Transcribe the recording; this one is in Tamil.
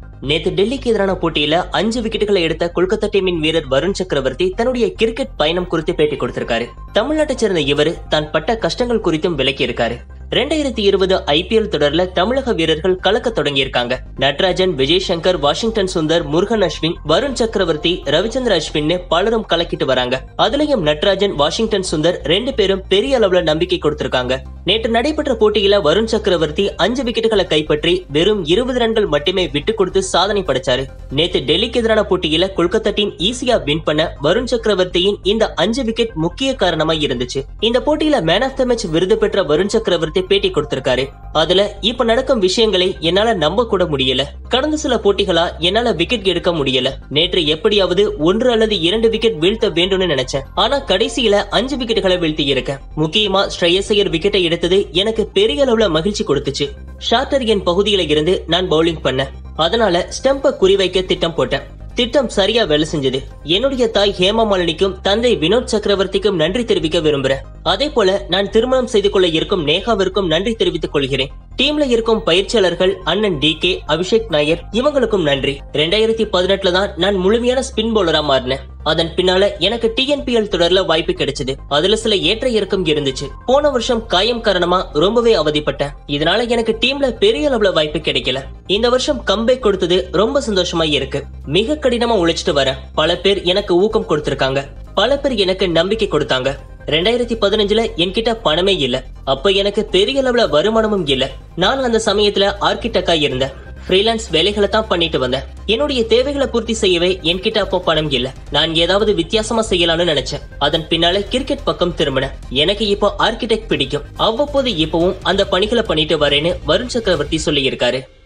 நேத்து டெல்லிக்கு எதிரான போட்டியில அஞ்சு விக்கெட்டுகளை எடுத்த கொல்கத்தா டீமின் வீரர் வருண் சக்கரவர்த்தி தன்னுடைய கிரிக்கெட் பயணம் குறித்து பேட்டி கொடுத்திருக்காரு தமிழ்நாட்டைச் சேர்ந்த இவர் தான் பட்ட கஷ்டங்கள் குறித்தும் விளக்கி இருக்காரு ரெண்டாயிரத்தி இருபது ஐபிஎல் தொடர்ல தமிழக வீரர்கள் கலக்க தொடங்கியிருக்காங்க நட்ராஜன் விஜய் சங்கர் வாஷிங்டன் சுந்தர் முருகன் அஸ்வின் வருண் சக்கரவர்த்தி ரவிச்சந்திர அஸ்வின்னு பலரும் கலக்கிட்டு வராங்க அதுலயும் நட்ராஜன் வாஷிங்டன் சுந்தர் ரெண்டு பேரும் பெரிய அளவுல நம்பிக்கை கொடுத்திருக்காங்க நேற்று நடைபெற்ற போட்டியில வருண் சக்கரவர்த்தி அஞ்சு விக்கெட்டுகளை கைப்பற்றி வெறும் இருபது ரன்கள் மட்டுமே விட்டு கொடுத்து சாதனை படைச்சாரு நேத்து டெல்லிக்கு எதிரான போட்டியில கொல்கத்தா டீம் ஈஸியா வின் பண்ண வருண் சக்கரவர்த்தியின் இந்த அஞ்சு விக்கெட் முக்கிய காரணமா இருந்துச்சு இந்த போட்டியில மேன் ஆஃப் த மேட்ச் விருது பெற்ற வருண் சக்கரவர்த்தி பேட்டி கொடுத்திருக்காரு அதுல இப்ப நடக்கும் விஷயங்களை என்னால நம்ப கூட முடியல கடந்த சில போட்டிகளா என்னால விக்கெட் எடுக்க முடியல நேற்று எப்படியாவது ஒன்று அல்லது இரண்டு விக்கெட் வீழ்த்த வேண்டும்னு நினைச்சேன் ஆனா கடைசியில அஞ்சு விக்கெட்டுகளை வீழ்த்தி இருக்கேன் முக்கியமா ஸ்ரேயசையர் விக்கெட்டை எடுத்தது எனக்கு பெரிய அளவுல மகிழ்ச்சி கொடுத்துச்சு ஷார்டர் என் பகுதியில இருந்து நான் பவுலிங் பண்ணேன் அதனால ஸ்டம்ப குறிவைக்க திட்டம் போட்டேன் திட்டம் சரியா வேலை செஞ்சது என்னுடைய தாய் ஹேமா மாலினிக்கும் தந்தை வினோத் சக்கரவர்த்திக்கும் நன்றி தெரிவிக்க விரும்புறேன் அதே போல நான் திருமணம் செய்து கொள்ள இருக்கும் நேகாவிற்கும் நன்றி தெரிவித்துக் கொள்கிறேன் டீம்ல இருக்கும் பயிற்சியாளர்கள் அண்ணன் டி கே அபிஷேக் நாயர் இவங்களுக்கும் நன்றி ரெண்டாயிரத்தி பதினெட்டுல தான் நான் முழுமையான ஸ்பின் பவுலரா மாறினேன் அதன் பின்னால எனக்கு டிஎன்பிஎல் தொடர்ல வாய்ப்பு கிடைச்சது அதுல சில ஏற்ற இறக்கம் இருந்துச்சு போன வருஷம் காயம் காரணமா ரொம்பவே அவதிப்பட்டேன் இதனால எனக்கு டீம்ல பெரிய அளவுல வாய்ப்பு கிடைக்கல இந்த வருஷம் கம்பேக் கொடுத்தது ரொம்ப சந்தோஷமா இருக்கு மிக கடினமா உழைச்சிட்டு வரேன் பல பேர் எனக்கு ஊக்கம் கொடுத்திருக்காங்க பல பேர் எனக்கு நம்பிக்கை கொடுத்தாங்க ரெண்டாயிரத்தி பதினஞ்சுல என்கிட்ட பணமே இல்ல அப்ப எனக்கு பெரிய அளவுல வருமானமும் இல்ல நான் அந்த சமயத்துல ஆர்கிடெக்டா இருந்தேன் ஃப்ரீலான்ஸ் வேலைகளை தான் பண்ணிட்டு வந்தேன் என்னுடைய தேவைகளை பூர்த்தி செய்யவே என்கிட்ட அப்போ பணம் இல்ல நான் ஏதாவது வித்தியாசமா செய்யலாம்னு நினைச்சேன் அதன் பின்னால கிரிக்கெட் பக்கம் திரும்பினேன் எனக்கு இப்போ ஆர்கிடெக்ட் பிடிக்கும் அவ்வப்போது இப்பவும் அந்த பணிகளை பண்ணிட்டு வரேன்னு வருண் சக்கரவர்த்தி சொல்லியிருக்காரு